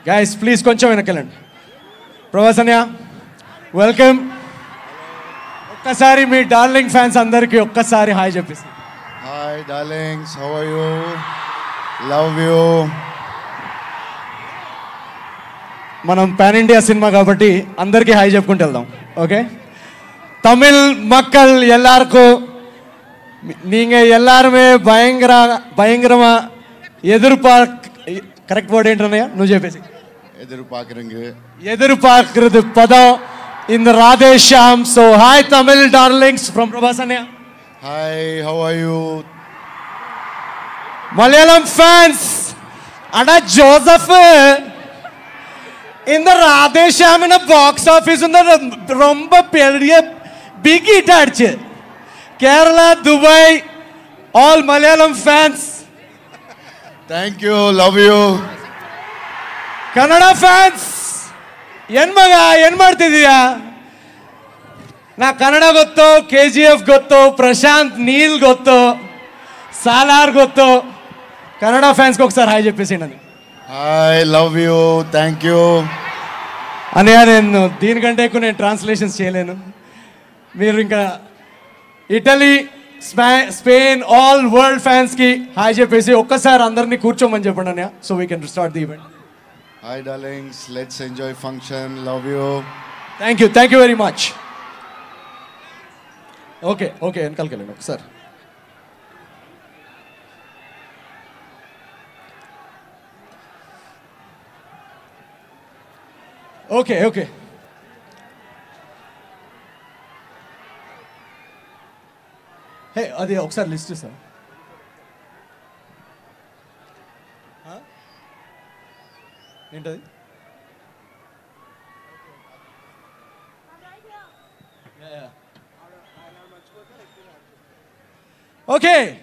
Guys please కొంచెం వెనకెళ్ళండి ప్రవాసన్య welcome ఒక్కసారి మీ darling fans అందరికీ ఒక్కసారి హాయ్ చెప్పేసి Hi, darlings. How are you? Love you. మనం పాన్ ఇండియా సినిమా కాబట్టి అందరికీ హాయ్ చెప్పుకుంటూ వెళ్దాం ఓకే தமிழ் மக்கள் எல்லாருக்கும் நீங்க எல்லாருமே பயங்கர பயங்கரமா எதிர்பார்க்க கரெக்ட் வேர்டு ఏంటన్నయ్య నువ్వు చెప్పేసి எதிர்பார்க்குறீங்க ఎదురుపార్క్கிறது పదం இந்த Radhe Shyam so hi Tamil darlings from Prabhas అన్నయ్య Hi, how are you? Malayalam fans அடா ஜோசப் இந்த ராதேஷாமின பாக்ஸ் ஆஃபீஸ் வந்து ரொம்ப பெரிய பிக் ஹிட் ஆயிடுச்சு Kerala Dubai all Malayalam fans Thank you. Love you. Kannada fans ಏನ್ ಮಗ ಏನ್ ಮಾಡ್ತಿದೀಯಾ ನಾ ಕನ್ನಡ ಗೊತ್ತು ಕೆ ಜಿ ಎಫ್ ಗೊತ್ತು ಪ್ರಶಾಂತ್ ನೀಲ್ ಗೊತ್ತು ಸಾಲಾರ್ ಗೊತ್ತು కన్నడ ఫ్యాన్స్కి ఒకసారి హాయ్ చెప్పేసిండి అది Hi, love you. Thank you. అనయ్య నేను దీనికంటే ఎక్కువ నేను ట్రాన్స్లేషన్స్ చేయలేను మీరు ఇంకా ఇటలీ స్పా స్పెయిన్ ఆల్ వరల్డ్ ఫ్యాన్స్కి హాయ్ చెప్పేసి ఒక్కసారి అందరినీ కూర్చోమని చెప్పండి అన్నయ్య so we can start the event Hi, darlings. Let's enjoy function. Love you. Thank you thank you very much okay okay వెనకాలకి వెళ్ళండి ఒకసారి ఓకే ఓకే హే అది ఒకసారి లిస్ట్ సార్ ఏంటది ఓకే